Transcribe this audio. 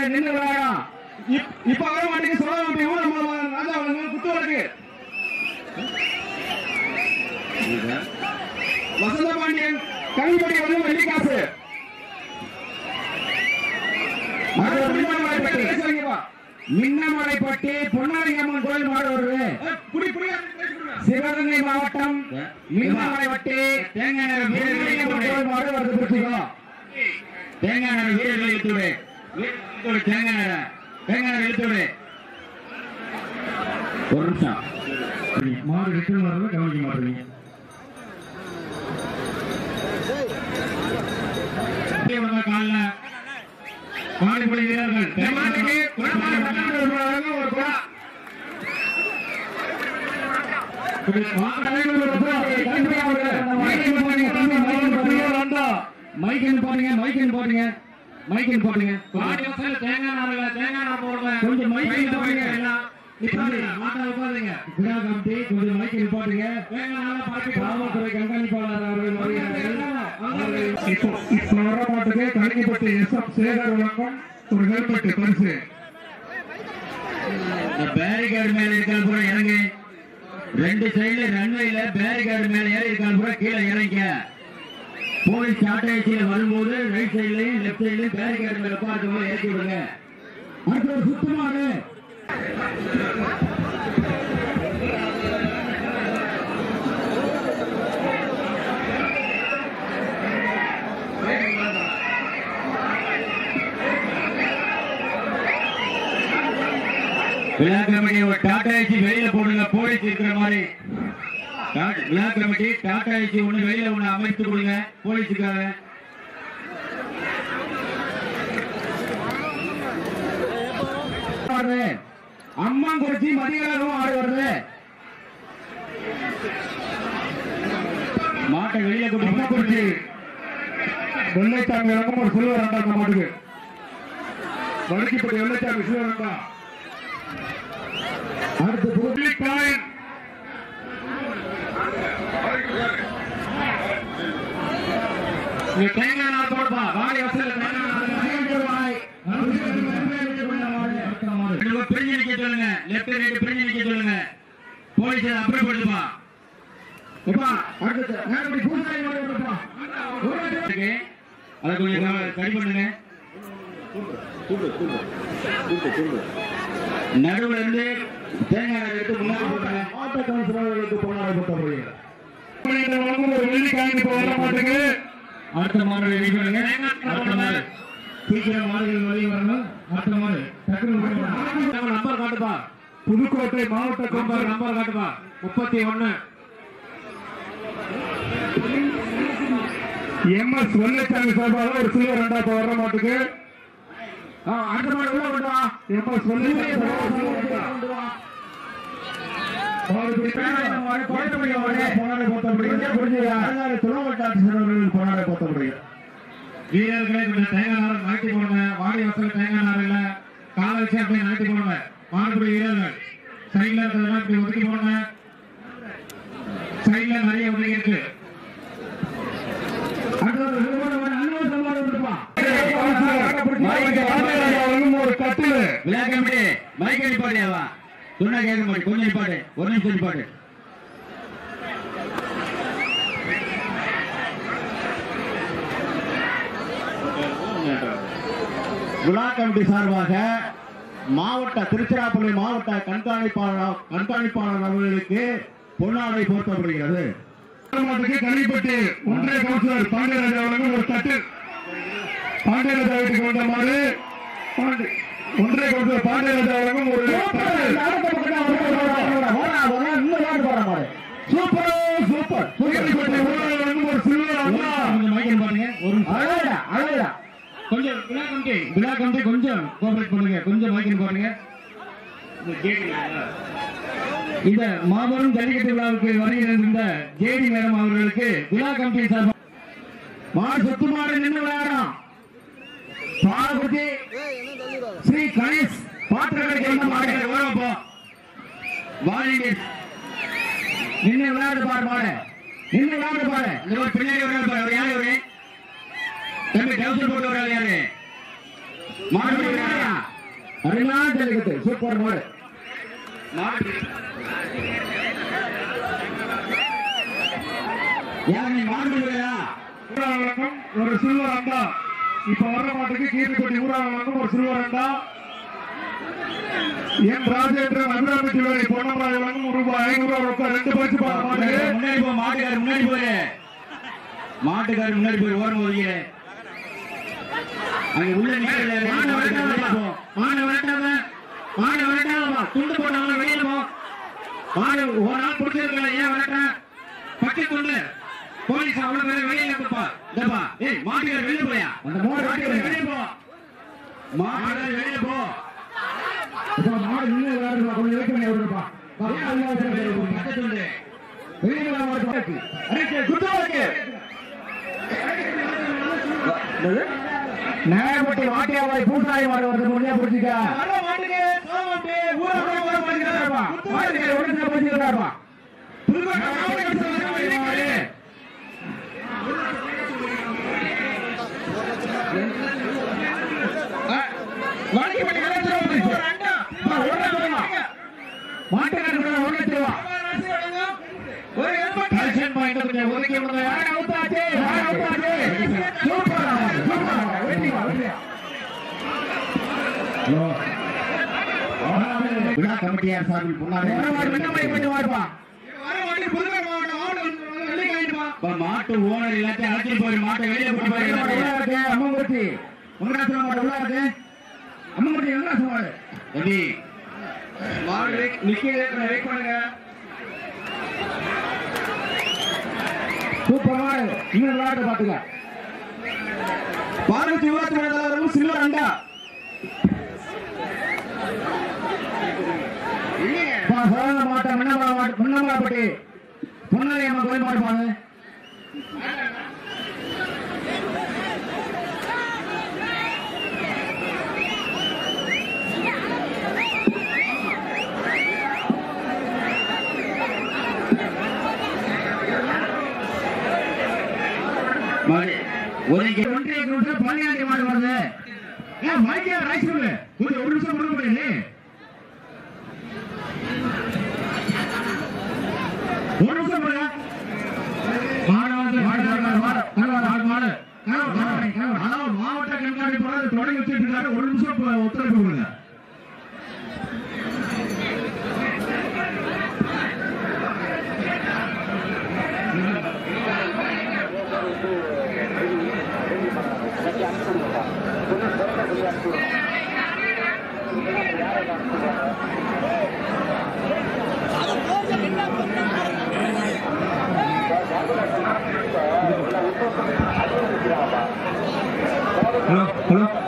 நின்று விளையாடும் இப்- இப்ப வர மாட்டேங்க சொல்ல மாட்டேங்க நம்ம ராஜா வந்து குத்து வழக்கு வசந்த பாண்டியன் கல்விப்படி வந்து வெள்ளிக்காசு மின்னமலைப்பட்டி பொன்னாரியம்மன் கோயில் மாடு வருது சிவகங்கை மாவட்டம் மின்னமலைப்பட்டி தேங்காய் நேரம் வீரர்கள் கோயில் மாடு வருது பிடிச்சிக்கோ தேங்காய் நேரம் வீரர்கள் இழுத்துடு இழுத்துடு தேங்காய் நேரம் தேங்காய் நேரம் இழுத்துடு ஒரு நிமிஷம் மாடு ரிட்டர்ன் வர்றது கவனிக்க மாட்டீங்க காலைல மாடுபடி வீரர்கள் தென்மாட்டுக்கு குணமான பட்டாண்டு வருவாங்க ஒரு குணா மைக்கின் போடுங்க மைக்கின் போடுங்க மைக்கின் போடுங்க தேங்காய் நாரில் தேங்காய் நார் போடுங்க கொஞ்சம் மைக்கின் போடுங்க எல்லாம் நிப்பாட்டுங்க, மாட்டை உட்காருங்க. விழா கமிட்டி கொஞ்சம் மைக்கில் போட்டுங்க. காவல்துறை கண்காணிப்பாளர் அவர்கள் வருகிறார்கள். அவர்கள் இப்போ இப்போ வர மாட்டுக்கு கலிங்கப்பட்டு எஸ் எம் சேகர் வழங்கும் ஒரு ஹெல்மெட் பரிசு இந்த பேரிகார்டு மேல இருக்கால் பூரா இறங்கு ரெண்டு சைடுல ரன்வேல பேரிகார்டு மேல ஏறி இருக்கால் பூரா கீழே இறங்க போலீஸ் டாட்டாச்சியில வரும்போது ரைட் சைடுலயும் லெஃப்ட் சைடுலயும் பேரிகார்டு மேல பார்க்கும் போது இறக்கி விடுங்க அடுத்த ஒரு சுத்தமாடு விழா கமிட்டி ஒரு டாடா ஏசி வெளியில போடுங்க போலீஸ் இருக்கிற மாதிரி டா- விழா கமிட்டி டாடா ஏசி ஒண்ணு வெளியில ஒண்ணு அமைத்து கொடுங்க போலீஸுக்காக அம்மா குறிச்சி மதியம் ஆடு வருது மாட்டை வெளியில அம்மா குறிச்சி வெள்ளைச்சாமி வழங்கும் ஒரு சில்வர் அண்டா அந்த மாட்டுக்கு வடக்கிப்பட்டி வெள்ளைச்சாமி சில்வர் அண்டா அடுத்து புள்ளி காயின் இங்க தேங்காய் நார் போடுப்பா வாடி வசல தேங்காய் நார் போடுவாய் பிரிஞ்சு நிக்க சொல்லுங்க லெஃப்ட் ரைட் பிரிஞ்சு நிக்க சொல்லுங்க போலீஸ் அப்புறம் படுத்துப்பா எப்பா அடுத்து நேரடி பூசாரி மாடு வருதுப்பா ஓகே அத கொஞ்சம் கவ- சரி பண்ணுங்க நடுவுல இருந்து தேங்காய் நார் எடுத்து முன்னாடி போட்டுங்க மாட்ட கவுன்சிலர்களுக்கு போராட போட்டப்படுகிறது வழங்கும் ஒரு வெள்ளி காயின் இப்போ வர மாட்டுக்கு அடுத்த மாடு ரெடி பண்ணுங்க அடுத்த மாடு சீக்கிரம் மாடுகள் வெளியே வரணும் அடுத்த மாடு டக்குனு நம்பர் காட்டுப்பா புதுக்கோட்டை மாவட்ட நம்பர் கம்பர் நம்பர் காட்டுப்பா முப்பத்தி ஒன்னு எம் எஸ் வெள்ளைச்சாமி சார்பாக ஒரு சில்வர் அண்டா இப்போ வர மாட்டுக்கு அடுத்த மாடு உள்ள கொண்டு வா எம் எஸ் வெள்ளைச்சாமி சார்பாக ஒரு silver அண்டா. மாடு பிடிக்க போராட போட்டப்படுகிறது அலங்கார துணவட்டாட்சி சிறுவர்கள் போராட போட்டப்படுகிறது வீரர்களே கொஞ்சம் தேங்காய் நார் நகர்த்தி போடுங்க வாடி வசல் தேங்காய் நார் இல்ல காலை வச்சு அப்படியே நகர்த்தி போடுங்க மாடுபடி வீரர்கள் சைட்ல இருக்கிறதெல்லாம் இப்படி ஒதுக்கி போடுங்க சைட்ல நிறைய ஒதுக்கி இருக்கு அடுத்து ஒரு விருப்பம் ஒரு அண்ணன் சம்பாடு வந்துருப்பா ஒரு கட்டில் விழா கமிட்டி மைக் நிப்பாட்டியாவா சொன்னா கேட்க மாட்டேன் கொஞ்சம் நிப்பாட்டு ஒரு நிமிஷம் நிப்பாட்டு விழா கமிட்டி சார்பாக மாவட்ட திருச்சிராப்பள்ளி மாவட்ட கண்காணிப்பாளர் கண்காணிப்பாளர் அவர்களுக்கு பொன்னாடை போர்த்தப்படுகிறது மாவட்டத்துக்கு கள்ளிப்பட்டி ஒன்றிய கவுன்சிலர் பாண்டியராஜா அவர்களுக்கு ஒரு தட்டு பாண்டியராஜா வீட்டுக்கு வந்தமாறு பாண்டி- ஒன்றிய கவுன்சிலர் பாண்டியராஜா அவர்களுக்கும் ஒரு சூப்பர் சூப்பர் கள்ளிப்பட்டி ஊழலுக்கும் ஒரு சில்வர் அண்ணா கொஞ்சம் மைக் நிப்பாட்டுங்க ஒரு நிமிஷம். கொஞ்சம் விழா கமிட்டி விழா கமிட்டி கொஞ்சம் கோஆபரேட் பண்ணுங்க கொஞ்சம் மைக் நிப்பாட்டுங்க இந்த மாபெரும் ஜல்லிக்கட்டு விழாவுக்கு வருகின்ற ஜேடி மேடம் அவர்களுக்கு விழா கமிட்டி சார்பாக மாடு சொத்து மாடு நின்று விளையாடும் பாலபதி ஸ்ரீ கணேஷ் பாத்திரங்களுக்கு எந்த மாடு ஓரப்போ வாலண்டியர்ஸ் நின்று விளையாடு பாரு மாடு நின்று விளையாடு பாரு இந்த ஒரு பின்னாடி ஒரு பாரு அவர் யாரு இவரு தம்பி டவுசர் போட்டு வர யாரு மாடு பிடிக்கிறா. அருமையான ஜல்லிக்கட்டு சூப்பர் மாடு மாடு ஏன் நீ மாடு பிடிக்கிறா ஊராவளங்கம் ஒரு சில்வர் அண்டா இப்ப வர்ற மாட்டுக்கு கீர்த்திப்பட்டி ஊராவளங்கம் ஒரு சில்வர் அண்டா என் ராஜேந்திரன் அபிராமி ஜுவல்லரி பொன்னமராஜ வழங்கும் ரூபாய் ஐநூறு ரூபாய் ரெண்டு பரிசு பணம் மாட்டுக்கு முன்னாடி போ மாட்டுக்காரு முன்னாடி போரு மாட்டுக்காரு முன்னாடி போய் ஓரம் ஒதுங்க அங்க உள்ள நிக்கல மாடு விரட்டாதப்பா. மாடு விரட்டாத. மாடு விரட்டாதப்பா. துண்டு போட்டவங்க வெளியில போ. மாடு ஒரு நாள் பிடிச்சிருக்கல ஏன் விரட்டுற? பச்சை துண்டு. போலீஸ் அவ்வளவு பேரை வெளியில அனுப்புப்பா. இந்தப்பா ஏய் மாட்டுக்காரு வெளிய போயா அந்த மாடு மாட்டுக்காரு வெளியே வெளிய போ மாட்டுக்காரு வெளிய போ அப்பா, மாடு நின்னு விளையாடுதுப்பா. கொஞ்சம் wait பண்ணி விடுங்கப்பா. பா, ஏன் அவ்வளவு அவசரம் செய்றீங்க? பச்சை துண்டு வெளியில வா, மாடு பாக்கு. அடிக்கு, குத்து வாக்கு. நேரப்பட்டி வாட்டியாவாய் பூசாரி மாடு வருது முடியா பிடிச்சிக்க மாட்டுக்கு ஒழுங்கா பிடிச்சிக்கிறாப்பா மாட்டுக்காரர் ஒரு லட்சம் ரூபா கலெக்ஷன் பாயிண்ட் கொஞ்சம் ஒதுக்கி விடுங்க யார் அவுத்தாச்சு யார் அவுத்தாச்சு சூப்பர் சூப்பர் வெற்றி வா வெற்றி விழா கமிட்டியார் சார்பில் பொன்னாடி இப்ப மாட்டு ஓனர் எல்லாத்தையும் அழைச்சிட்டு போய் மாட்டை வெளியே போட்டு போய் எல்லாத்தையும். அம்மங்குட்டி உங்களாசன மாடு உள்ள இருக்கு அம்மங்குட்டி உங்களாசன மாடு எப்படி மாடு நிக்கிறது வெயிட் பண்ணுங்க சூப்பர் மாடு இன்னும் விளையாட்டு பாத்துக்க பார்வதி ஊராட்சி மன்ற தலைவரும் சில்வர் அண்டா சோழ மாவட்டம் மின்னமரா மாவட்டம் மின்னமராப்பட்டி பொன்னலை அம்மன் கோயில் மாடு பாரு மாடு ஒதுக்கி ஒன்றிய கிலோமீட்டர் பதினாறு மாடு வருது ஏன் மைக்கே ரைஸ் சொல்லு கொஞ்சம் ஒரு நிமிஷம் கொடுக்க முடியாது ஒரு நிமிஷம் கொடுங்க மாடு வந்து மாடு மாடு மாடு மாடு மாடு அதாவது மாவட்ட கண்காணிப்பாளர் தொடங்கி வச்சுட்டு இருக்காரு ஒரு நிமிஷம் இப்ப ஒத்துழைப்பு கொடுங்க ஹலோ ஹலோ